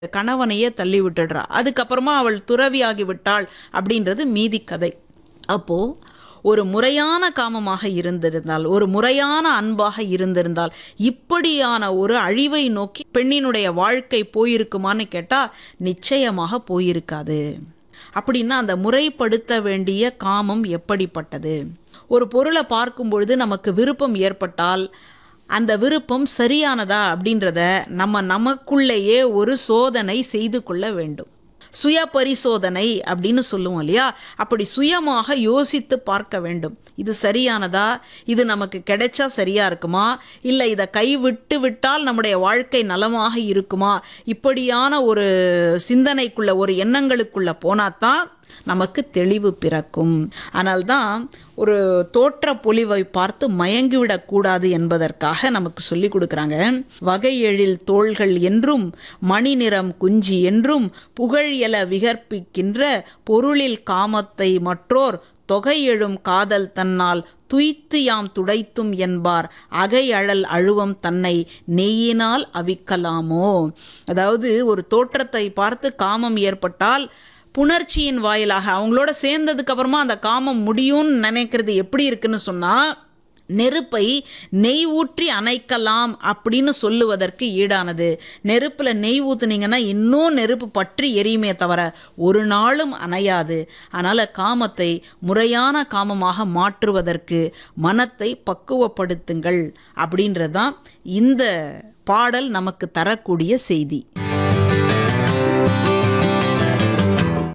கணவனையே தள்ளி விட்டுடுறா அதுக்கப்புறமா அவள் துறவியாகி விட்டாள் அப்படின்றது மீதி கதை அப்போ ஒரு முறையான காமமாக இருந்திருந்தால் ஒரு முறையான அன்பாக இருந்திருந்தால் இப்படியான ஒரு அழிவை நோக்கி பெண்ணினுடைய வாழ்க்கை போயிருக்குமான்னு கேட்டா நிச்சயமாக போயிருக்காது அப்படின்னா அந்த முறைப்படுத்த வேண்டிய காமம் எப்படிப்பட்டது ஒரு பொருளை பார்க்கும் பொழுது நமக்கு விருப்பம் ஏற்பட்டால் அந்த விருப்பம் சரியானதா அப்படின்றத நம்ம நமக்குள்ளேயே ஒரு சோதனை செய்து கொள்ள வேண்டும் சுய பரிசோதனை அப்படின்னு சொல்லுவோம் இல்லையா அப்படி சுயமாக யோசித்து பார்க்க வேண்டும் இது சரியானதா இது நமக்கு கிடைச்சா சரியா இருக்குமா இல்லை இதை கைவிட்டு விட்டால் நம்முடைய வாழ்க்கை நலமாக இருக்குமா இப்படியான ஒரு சிந்தனைக்குள்ள ஒரு எண்ணங்களுக்குள்ள போனாதான் நமக்கு தெளிவு பிறக்கும் ஆனால்தான் ஒரு தோற்ற பொலிவை பார்த்து மயங்கிவிடக்கூடாது என்பதற்காக நமக்கு சொல்லி கொடுக்குறாங்க வகை எழில் தோள்கள் என்றும் மணி நிறம் குஞ்சி என்றும் புகழ் எல விகற்பிக்கின்ற பொருளில் காமத்தை மற்றோர் தொகை எழும் காதல் தன்னால் துய்த்து யாம் துடைத்தும் என்பார் அகை அழல் அழுவம் தன்னை நெய்யினால் அவிக்கலாமோ அதாவது ஒரு தோற்றத்தை பார்த்து காமம் ஏற்பட்டால் புணர்ச்சியின் வாயிலாக அவங்களோட சேர்ந்ததுக்கு அப்புறமா அந்த காமம் முடியும்னு நினைக்கிறது எப்படி இருக்குன்னு சொன்னா நெருப்பை நெய் ஊற்றி அணைக்கலாம் அப்படின்னு சொல்லுவதற்கு ஈடானது நெருப்பில் நெய் ஊற்றுனீங்கன்னா இன்னும் நெருப்பு பற்றி எரியுமே தவிர ஒரு நாளும் அணையாது அதனால் காமத்தை முறையான காமமாக மாற்றுவதற்கு மனத்தை பக்குவப்படுத்துங்கள் அப்படின்றது தான் இந்த பாடல் நமக்கு தரக்கூடிய செய்தி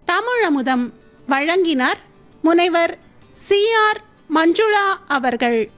தமிழமுதம் வழங்கினார் முனைவர் சி ஆர் மஞ்சுளா அவர்கள்